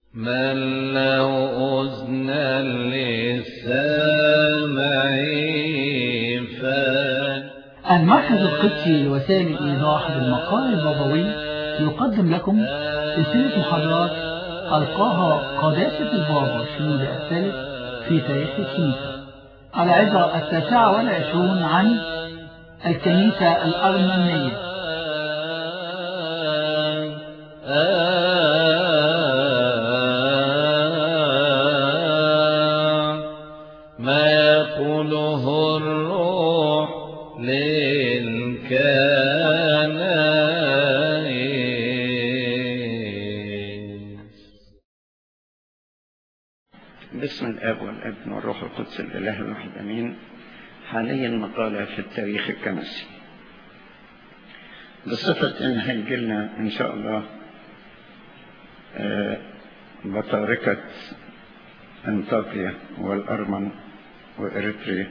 من له أذن للسامع فان المركز القدسي لوسائل الإيضاح بالمقال البابوي يقدم لكم سلسلة محاضرات ألقاها قداسة البابا شنود الثالث في تاريخ الكنيسة على عبر التاسعة والعشرون عن الكنيسة الأرمنية ما يقوله الروح للكنائس باسم الاب والابن والروح القدس الاله الواحد امين حاليا مقالة في التاريخ الكنسي بصفة ان هيجيلنا ان شاء الله آه، بطاركة انطاكيا والارمن واريتريا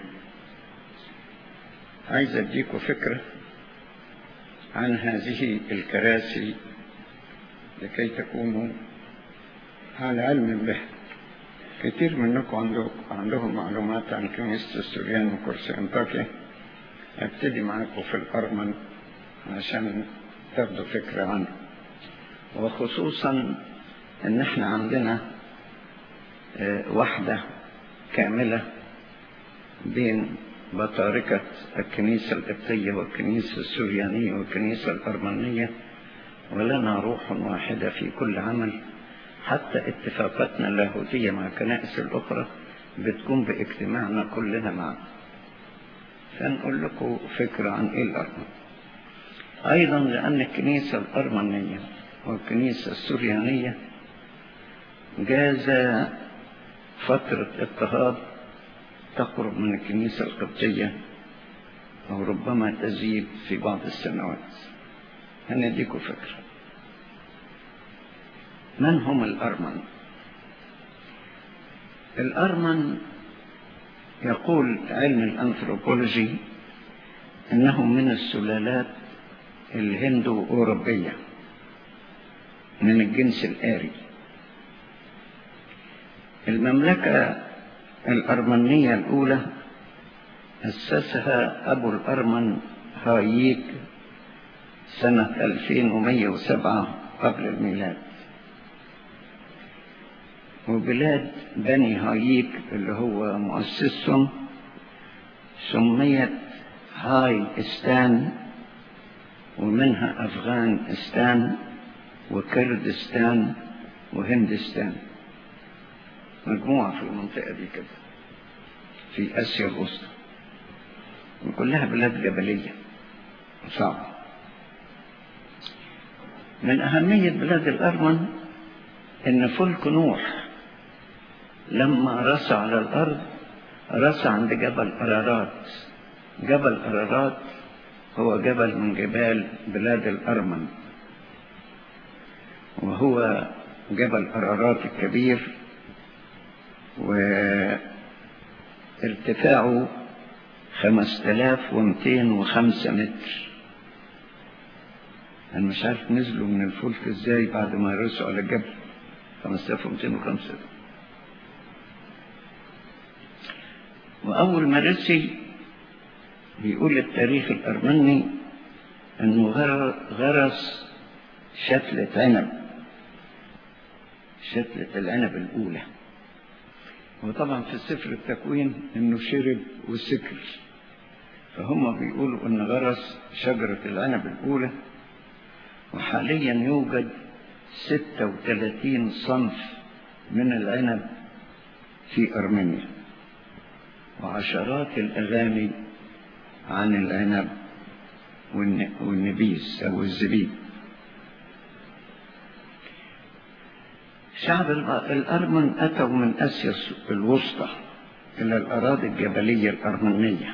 عايز اديكم فكرة عن هذه الكراسي لكي تكونوا على علم بها كتير منكم عنده عندهم معلومات عن كنيسة السوريان وكرسي انطاكيا ابتدي معاكم في الأرمن عشان تاخدوا فكرة عنه وخصوصا ان احنا عندنا آه، وحدة كاملة بين بطاركة الكنيسة القبطية والكنيسة السوريانية والكنيسة الأرمنية ولنا روح واحدة في كل عمل حتى اتفاقاتنا اللاهوتية مع الكنائس الأخرى بتكون باجتماعنا كلنا معا فنقول لكم فكرة عن إيه الأرمن أيضا لأن الكنيسة الأرمنية والكنيسة السوريانية جاز فترة اضطهاد تقرب من الكنيسة القبطية أو ربما تزيد في بعض السنوات هنديكم فكرة من هم الأرمن الأرمن يقول علم الأنثروبولوجي أنهم من السلالات الهندو أوروبية من الجنس الآري المملكة الأرمنية الأولى أسسها أبو الأرمن هاييك سنة 2107 قبل الميلاد وبلاد بني هاييك اللي هو مؤسسهم سميت هاي استان ومنها أفغانستان وكردستان وهندستان مجموعة في المنطقة دي كده في آسيا الوسطى وكلها بلاد جبلية صعبة من أهمية بلاد الأرمن إن فلك نوح لما رسى على الأرض رسى عند جبل أرارات جبل أرارات هو جبل من جبال بلاد الأرمن وهو جبل أرارات الكبير وارتفاعه خمس تلاف ومتين وخمسة متر أنا مش عارف نزلوا من الفلك إزاي بعد ما رسوا على الجبل خمس تلاف ومتين وخمسة وأول ما رسي بيقول التاريخ الأرمني أنه غرس شتلة عنب شتلة العنب الأولى وطبعا في سفر التكوين انه شرب وسكر فهم بيقولوا ان غرس شجرة العنب الاولى وحاليا يوجد 36 صنف من العنب في ارمينيا وعشرات الاغاني عن العنب والنبيذ او الزبيب شعب الأرمن أتوا من آسيا الوسطى إلى الأراضي الجبلية الأرمنية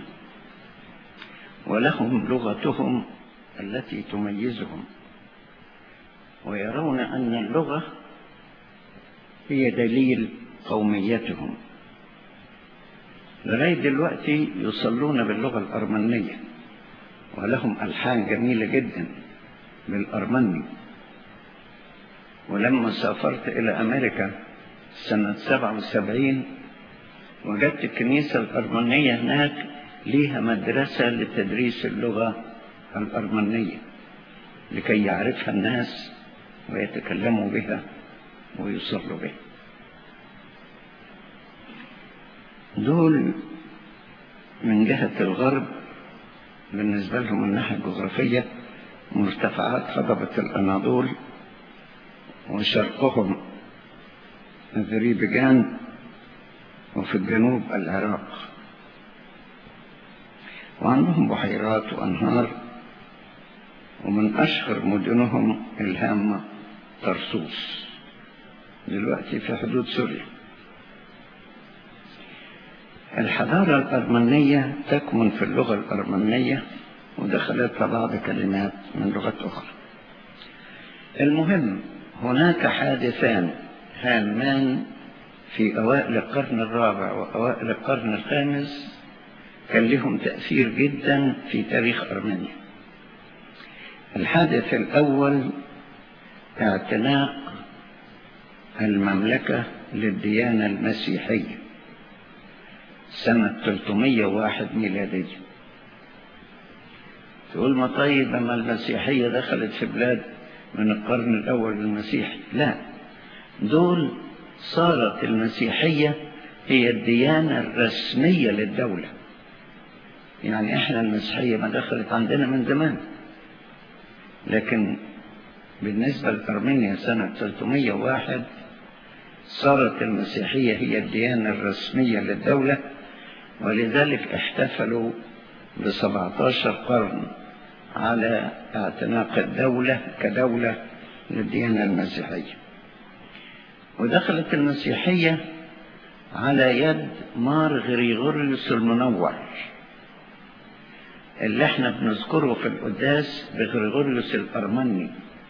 ولهم لغتهم التي تميزهم ويرون أن اللغة هي دليل قوميتهم لغاية دلوقتي يصلون باللغة الأرمنية ولهم ألحان جميلة جدا بالأرمني ولما سافرت إلى أمريكا سنة 77 وجدت الكنيسة الأرمنية هناك ليها مدرسة لتدريس اللغة الأرمنية لكي يعرفها الناس ويتكلموا بها ويصلوا بها دول من جهة الغرب بالنسبة لهم من الناحية الجغرافية مرتفعات هضبة الأناضول وشرقهم أذربيجان وفي الجنوب العراق وعندهم بحيرات وأنهار ومن أشهر مدنهم الهامة طرسوس دلوقتي في حدود سوريا الحضارة الأرمنية تكمن في اللغة الأرمنية ودخلتها بعض كلمات من لغات أخرى المهم هناك حادثان هامان في أوائل القرن الرابع وأوائل القرن الخامس كان لهم تأثير جدا في تاريخ أرمينيا الحادث الأول اعتناق المملكة للديانة المسيحية سنة 301 ميلادية تقول ما طيب لما المسيحية دخلت في بلاد من القرن الأول المسيحي لا دول صارت المسيحية هي الديانة الرسمية للدولة يعني احنا المسيحية ما دخلت عندنا من زمان لكن بالنسبة لأرمينيا سنة 301 صارت المسيحية هي الديانة الرسمية للدولة ولذلك احتفلوا ب 17 قرن على اعتناق الدولة كدولة للديانة المسيحية ودخلت المسيحية على يد مار غريغوريوس المنور اللي احنا بنذكره في القداس بغريغوريوس الأرمني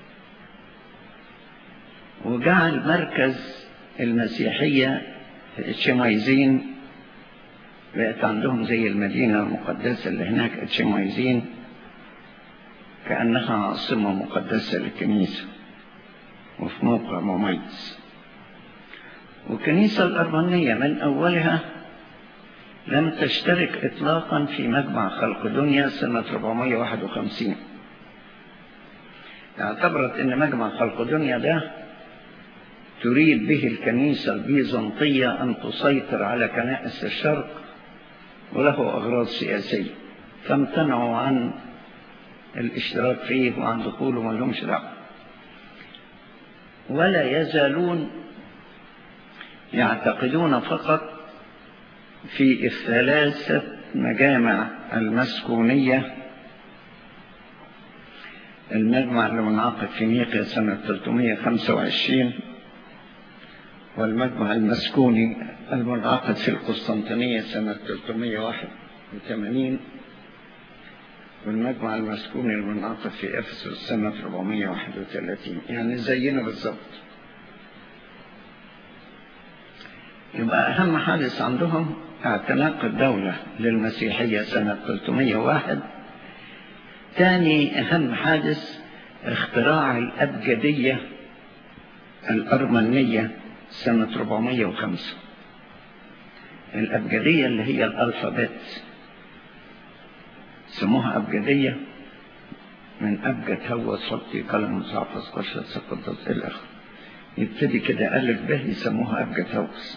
وجعل مركز المسيحية في الشمايزين بقت عندهم زي المدينة المقدسة اللي هناك الشمايزين كأنها عاصمة مقدسة للكنيسة وفي موقع مميز والكنيسة الأرمنية من أولها لم تشترك إطلاقا في مجمع خلق دنيا سنة 451 اعتبرت أن مجمع خلق دنيا ده تريد به الكنيسة البيزنطية أن تسيطر على كنائس الشرق وله أغراض سياسية فامتنعوا عن الاشتراك فيه وعن دخوله ما لهمش دعوة ولا يزالون يعتقدون فقط في الثلاثة مجامع المسكونية المجمع اللي منعقد في نيقيا سنة 325 والمجمع المسكوني المنعقد في القسطنطينية سنة 381 والمجمع المسكوني المنعقد في أفسس سنة 431 يعني زينا بالظبط يبقى أهم حادث عندهم اعتناق الدولة للمسيحية سنة 301 ثاني أهم حادث اختراع الأبجدية الأرمنية سنة 405 الأبجدية اللي هي الألفابت سموها أبجدية من أبجد هو صوتي قلم مصعفص قشرة سقطت إلى آخره يبتدي كده ألف به يسموها أبجد هوس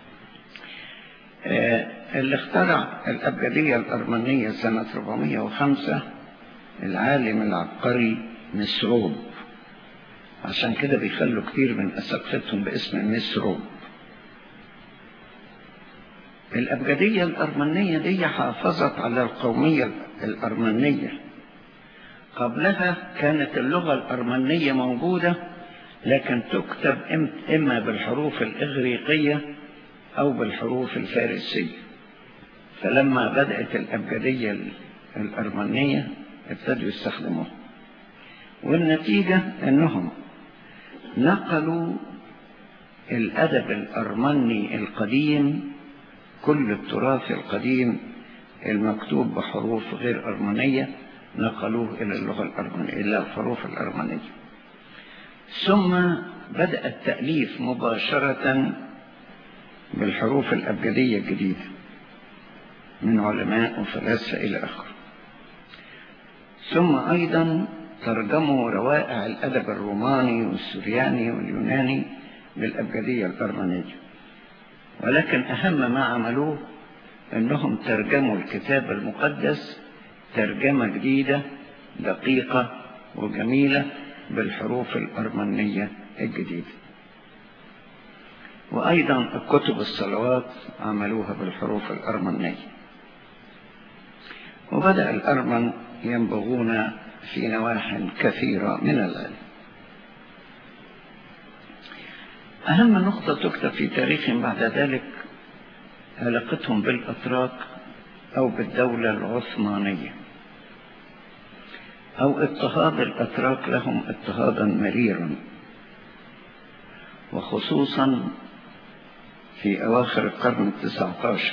اللي اخترع الأبجدية الأرمنية سنة 405 العالم العبقري مسروب عشان كده بيخلوا كتير من أساقفتهم باسم مسروب الأبجدية الأرمنية دي حافظت على القومية الأرمنية قبلها كانت اللغة الأرمنية موجودة لكن تكتب إما بالحروف الإغريقية أو بالحروف الفارسية فلما بدأت الأبجدية الأرمنية ابتدوا يستخدموها والنتيجة أنهم نقلوا الأدب الأرمني القديم كل التراث القديم المكتوب بحروف غير أرمنية نقلوه إلى اللغة الأرمنية إلى الحروف الأرمنية ثم بدأ التأليف مباشرة بالحروف الأبجدية الجديدة من علماء وفلاسفة إلى آخره ثم أيضا ترجموا روائع الأدب الروماني والسرياني واليوناني بالأبجدية الأرمنية ولكن أهم ما عملوه أنهم ترجموا الكتاب المقدس ترجمة جديدة دقيقة وجميلة بالحروف الأرمنية الجديدة وأيضا الكتب الصلوات عملوها بالحروف الأرمنية وبدأ الأرمن ينبغون في نواح كثيرة من العلم أهم نقطة تكتب في تاريخهم بعد ذلك علاقتهم بالأتراك أو بالدولة العثمانية أو اضطهاد الأتراك لهم اضطهادا مريرا وخصوصا في أواخر القرن التسعة عشر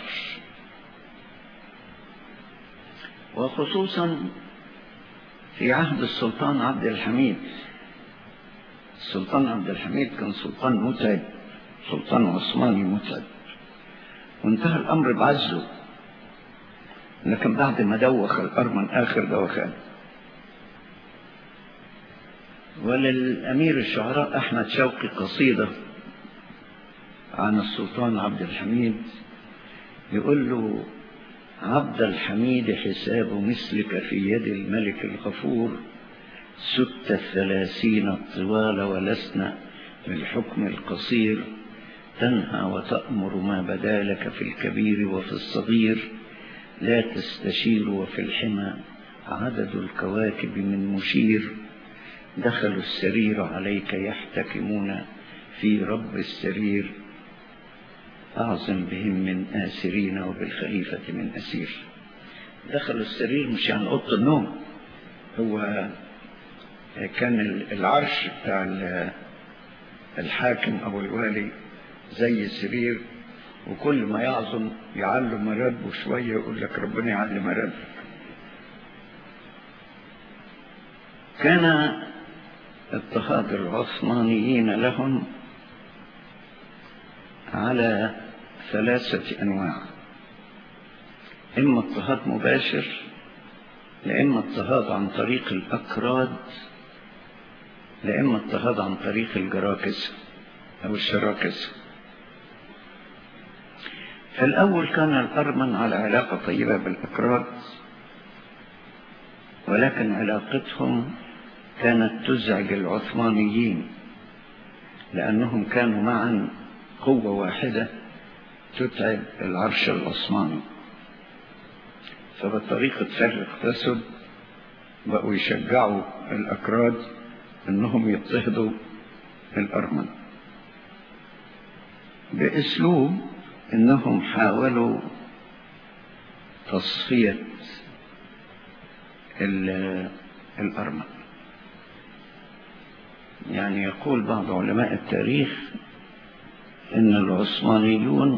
وخصوصا في عهد السلطان عبد الحميد السلطان عبد الحميد كان سلطان متعب سلطان عثماني متعب وانتهى الأمر بعزله لكن بعد ما دوخ الأرمن آخر دوخان وللأمير الشعراء أحمد شوقي قصيدة عن السلطان عبد الحميد يقول له عبد الحميد حساب مثلك في يد الملك الغفور ست الثلاثين الطوال ولسنا بالحكم القصير تنهى وتأمر ما بدا لك في الكبير وفي الصغير لا تستشير وفي الحمى عدد الكواكب من مشير دخلوا السرير عليك يحتكمون في رب السرير أعظم بهم من آسرين وبالخليفة من أسير دخلوا السرير مش يعني أوضة النوم هو كان العرش بتاع الحاكم أو الوالي زي سرير وكل ما يعظم يعلوا مراتبه شوية يقول لك ربنا يعلي مراتبك كان اضطهاد العثمانيين لهم على ثلاثة أنواع إما اضطهاد مباشر لإما اضطهاد عن طريق الأكراد لإما اضطهاد عن طريق الجراكسة أو الشراكسة فالأول كان الأرمن على علاقة طيبة بالأكراد ولكن علاقتهم كانت تزعج العثمانيين لأنهم كانوا معا قوة واحدة تتعب العرش العثماني فبطريقة فرق تسد بقوا يشجعوا الأكراد أنهم يضطهدوا الأرمن بأسلوب أنهم حاولوا تصفية الأرمن يعني يقول بعض علماء التاريخ ان العثمانيون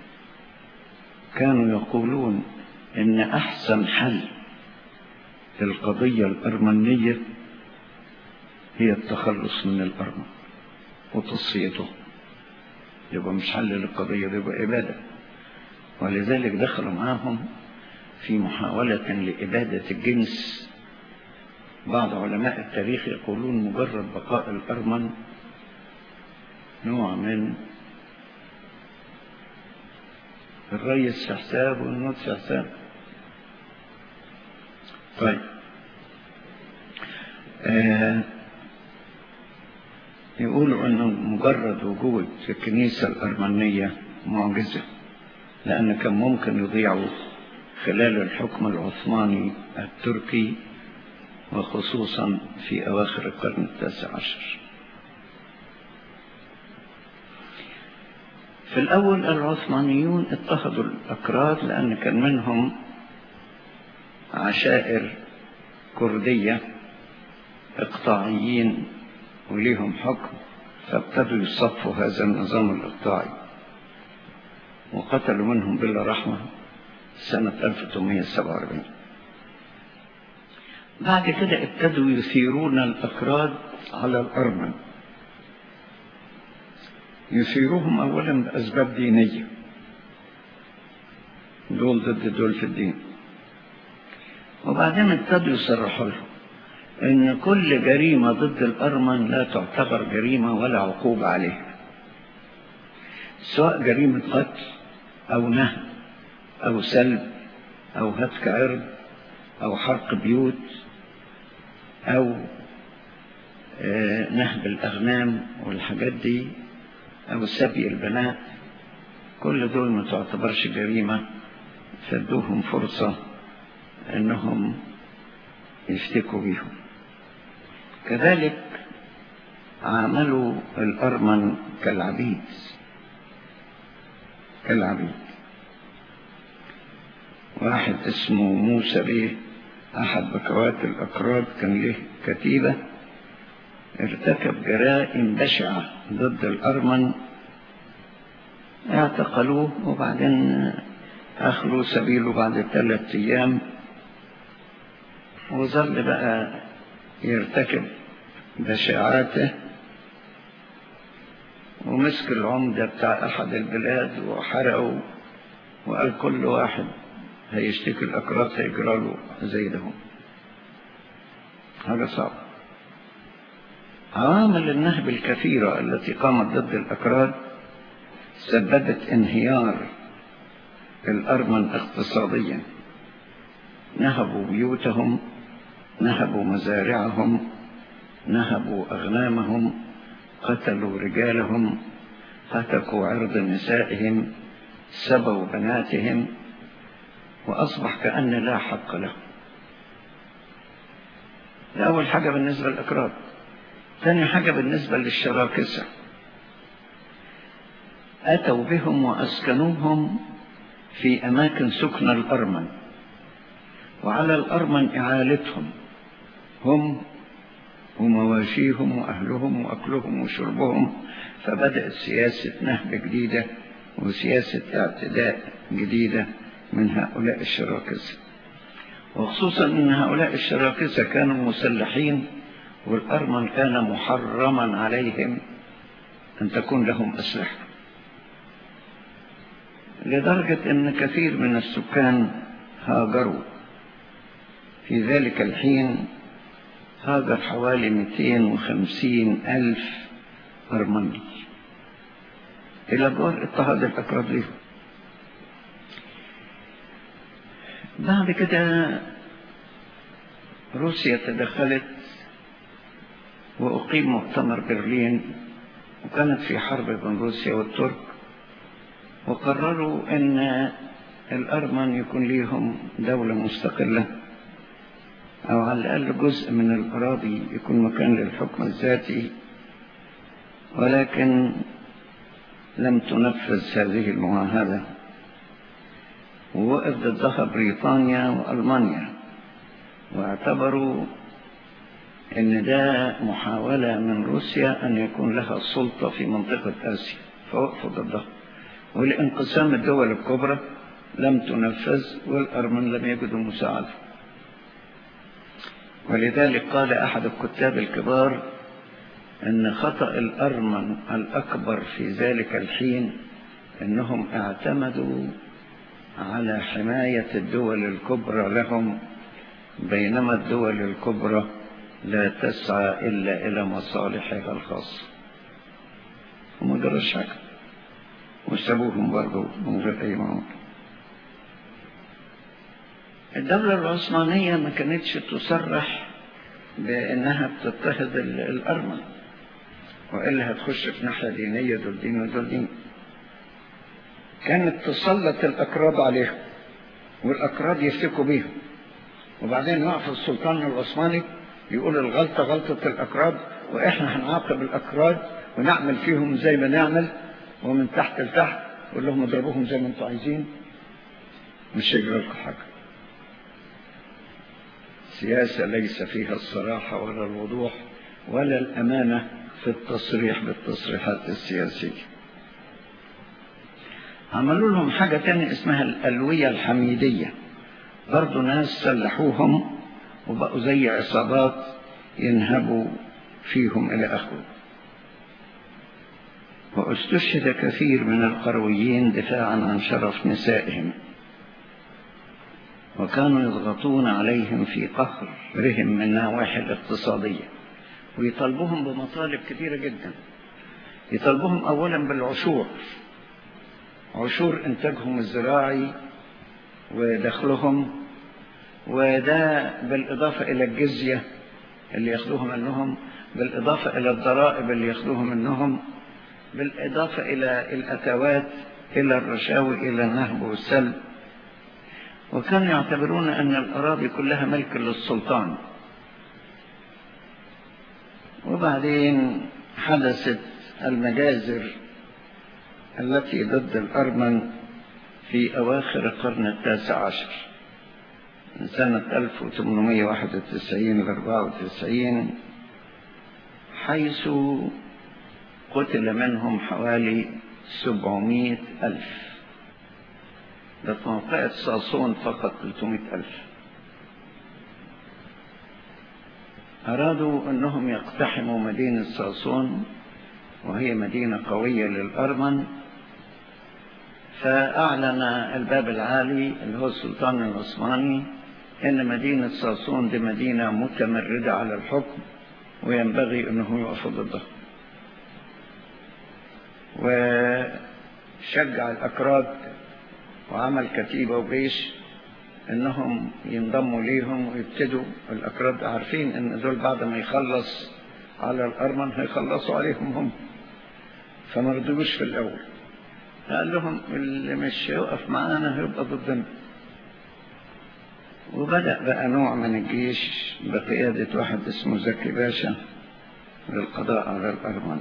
كانوا يقولون ان احسن حل للقضية الارمنية هي التخلص من الارمن وتصفيته يبقى مش حل للقضية دي يبقى إبادة ولذلك دخلوا معاهم في محاولة لإبادة الجنس بعض علماء التاريخ يقولون مجرد بقاء الأرمن نوع من الريس في حساب والموت في حساب طيب آه يقولوا انه مجرد وجود في الكنيسة الأرمنية معجزة لأن كان ممكن يضيعوا خلال الحكم العثماني التركي وخصوصا في أواخر القرن التاسع عشر في الأول العثمانيون اضطهدوا الأكراد لأن كان منهم عشائر كردية إقطاعيين وليهم حكم فابتدوا يصفوا هذا النظام الإقطاعي وقتلوا منهم بلا رحمة سنة 1847 بعد كده ابتدوا يثيرون الأكراد على الأرمن يثيروهم أولا بأسباب دينية دول ضد دول في الدين وبعدين ابتدوا يصرحوا لهم ان كل جريمة ضد الأرمن لا تعتبر جريمة ولا عقوبة عليها سواء جريمة قتل أو نهب أو سلب أو هتك عرض أو حرق بيوت أو آه، نهب الأغنام والحاجات دي أو سبي البنات كل دول ما تعتبرش جريمة فادوهم فرصة انهم يفتكوا بيهم كذلك عاملوا الأرمن كالعبيد كالعبيد واحد اسمه موسى بيه أحد بكوات الأكراد كان له كتيبة ارتكب جرائم بشعة ضد الأرمن اعتقلوه وبعدين أخلوا سبيله بعد ثلاثة أيام وظل بقى يرتكب بشاعاته ومسك العمدة بتاع أحد البلاد وحرقه وقال كل واحد هيشتكي الأكراد هيجرى له زي ده هذا صعب عوامل النهب الكثيرة التي قامت ضد الأكراد سببت انهيار الأرمن اقتصاديا نهبوا بيوتهم نهبوا مزارعهم نهبوا أغنامهم قتلوا رجالهم هتكوا عرض نسائهم سبوا بناتهم وأصبح كأن لا حق لهم ده أول حاجة بالنسبة للأكراد ثاني حاجة بالنسبة للشراكسة أتوا بهم وأسكنوهم في أماكن سكن الأرمن وعلى الأرمن إعالتهم هم ومواشيهم وأهلهم وأكلهم وشربهم فبدأت سياسة نهب جديدة وسياسة اعتداء جديدة من هؤلاء الشراكسة وخصوصا أن هؤلاء الشراكسة كانوا مسلحين والأرمن كان محرما عليهم أن تكون لهم أسلحة لدرجة أن كثير من السكان هاجروا في ذلك الحين هاجر حوالي 250 ألف أرمني إلى جوار اضطهاد الأكراد لهم بعد كده روسيا تدخلت وأقيم مؤتمر برلين وكانت في حرب بين روسيا والترك وقرروا أن الأرمن يكون ليهم دولة مستقلة أو على الأقل جزء من الأراضي يكون مكان للحكم الذاتي ولكن لم تنفذ هذه المعاهدة ووقف ضدها بريطانيا وألمانيا واعتبروا ان ده محاولة من روسيا ان يكون لها سلطة في منطقة اسيا فوقفوا ضدها ولانقسام الدول الكبرى لم تنفذ والارمن لم يجدوا مساعدة ولذلك قال احد الكتاب الكبار ان خطأ الارمن الاكبر في ذلك الحين انهم اعتمدوا على حماية الدول الكبرى لهم بينما الدول الكبرى لا تسعى إلا إلى مصالحها الخاصة وما جرش حاجة وسابوهم برضه من غير أي معاملة الدولة العثمانية ما كانتش تصرح بأنها بتضطهد الأرمن وإلا هتخش في ناحية دينية دول دين ودول دين كانت تسلط الأكراد عليهم والأكراد يفتكوا بيهم وبعدين يقف السلطان العثماني يقول الغلطة غلطة الأكراد وإحنا هنعاقب الأكراد ونعمل فيهم زي ما نعمل ومن تحت لتحت قول لهم اضربوهم زي ما انتم عايزين مش هيجرى لكم حاجة سياسة ليس فيها الصراحة ولا الوضوح ولا الأمانة في التصريح بالتصريحات السياسية عملوا لهم حاجة تانية اسمها الألوية الحميدية برضو ناس سلحوهم وبقوا زي عصابات ينهبوا فيهم إلى آخره واستشهد كثير من القرويين دفاعا عن شرف نسائهم وكانوا يضغطون عليهم في قهرهم من النواحي الاقتصادية ويطالبوهم بمطالب كثيرة جدا يطالبوهم أولا بالعشور عشور إنتاجهم الزراعي ودخلهم وده بالإضافة إلى الجزية اللي ياخدوها منهم بالإضافة إلى الضرائب اللي ياخدوها منهم بالإضافة إلى الأتوات إلى الرشاوي إلى النهب والسلب وكانوا يعتبرون أن الأراضي كلها ملك للسلطان وبعدين حدثت المجازر التي ضد الأرمن في أواخر القرن التاسع عشر من سنة 1891 ل 94 حيث قتل منهم حوالي 700 ألف ده في موقعة صاصون فقط 300 ألف أرادوا أنهم يقتحموا مدينة صاصون وهي مدينة قوية للأرمن فأعلن الباب العالي اللي هو السلطان العثماني أن مدينة صاصون دي مدينة متمردة على الحكم وينبغي أنه يقف ضدها وشجع الأكراد وعمل كتيبة وجيش انهم ينضموا ليهم ويبتدوا الاكراد عارفين ان دول بعد ما يخلص على الارمن هيخلصوا عليهم هم فما رضوش في الاول قال لهم اللي مش هيقف معانا هيبقى ضدنا وبدأ بقى نوع من الجيش بقيادة واحد اسمه زكي باشا للقضاء على الأرمن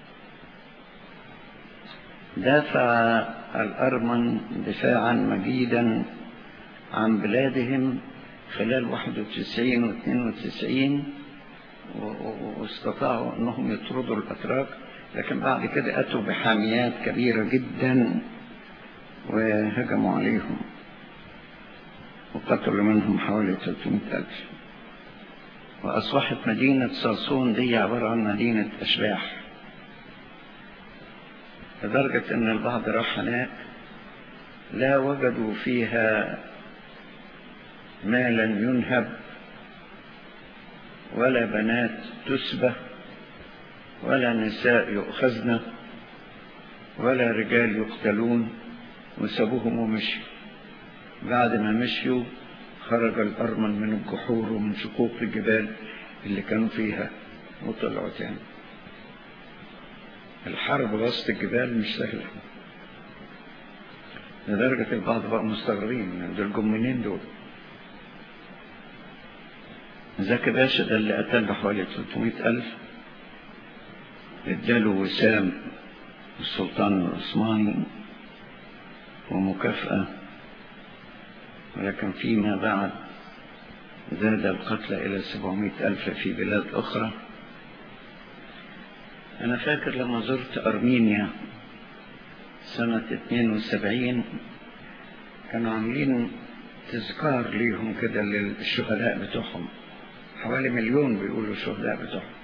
دافع الأرمن دفاعا مجيدا عن بلادهم خلال 91 و 92 واستطاعوا أنهم يطردوا الأتراك لكن بعد كده أتوا بحاميات كبيرة جدا وهجموا عليهم وقتلوا منهم حوالي 300 ألف وأصبحت مدينة صاصون دي عبارة عن مدينة أشباح لدرجة أن البعض راح هناك لا وجدوا فيها مالا ينهب ولا بنات تسبى ولا نساء يؤخذن ولا رجال يقتلون وسابوهم ومشوا بعد ما مشيوا خرج الأرمن من الجحور ومن شقوق الجبال اللي كانوا فيها وطلعوا تاني الحرب وسط الجبال مش سهلة لدرجة البعض بقى مستغربين دول جم منين دول زكي باشا ده اللي قتل بحوالي 300 ألف اداله وسام السلطان العثماني ومكافأة ولكن فيما بعد زاد القتلى إلى 700 ألف في بلاد أخرى أنا فاكر لما زرت أرمينيا سنة 72 كانوا عاملين تذكار ليهم كده للشهداء بتوعهم حوالي مليون بيقولوا الشهداء بتوعهم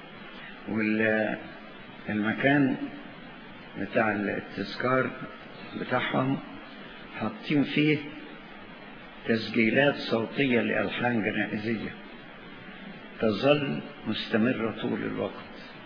والمكان بتاع التذكار بتاعهم حاطين فيه تسجيلات صوتية لألحان جنائزية تظل مستمرة طول الوقت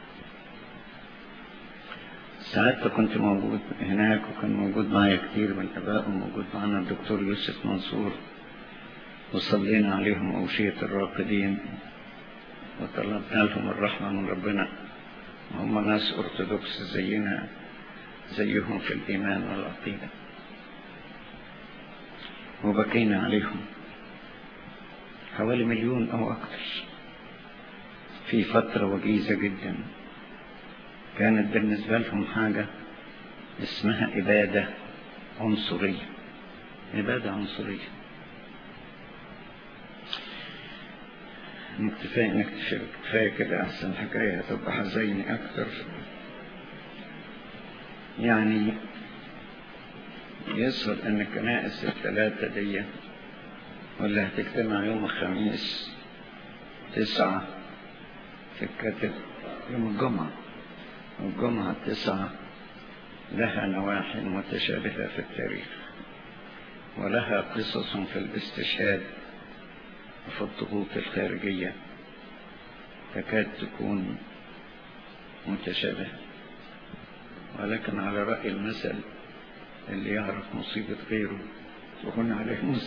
ساعتها كنت موجود هناك وكان موجود معايا كتير من الآباء وموجود معنا الدكتور يوسف منصور وصلينا عليهم أوشية الراقدين وطلبنا لهم الرحمة من ربنا هم ناس أرثوذكس زينا زيهم في الإيمان والعقيدة وبكينا عليهم حوالي مليون أو أكثر في فترة وجيزة جدا كانت بالنسبة لهم حاجة اسمها إبادة عنصرية إبادة عنصرية كفاية انك تشارك كفاية كده أحسن الحكاية هتبقى حزيني أكتر يعني يظهر ان الكنائس الثلاثة دي ولا هتجتمع يوم الخميس تسعة في الكاتب يوم الجمعة الجمعة تسعة لها نواحي متشابهة في التاريخ ولها قصص في الاستشهاد وفي الضغوط الخارجية تكاد تكون متشابهة ولكن على رأي المثل اللي يعرف مصيبة غيره تكون عليه مصيبة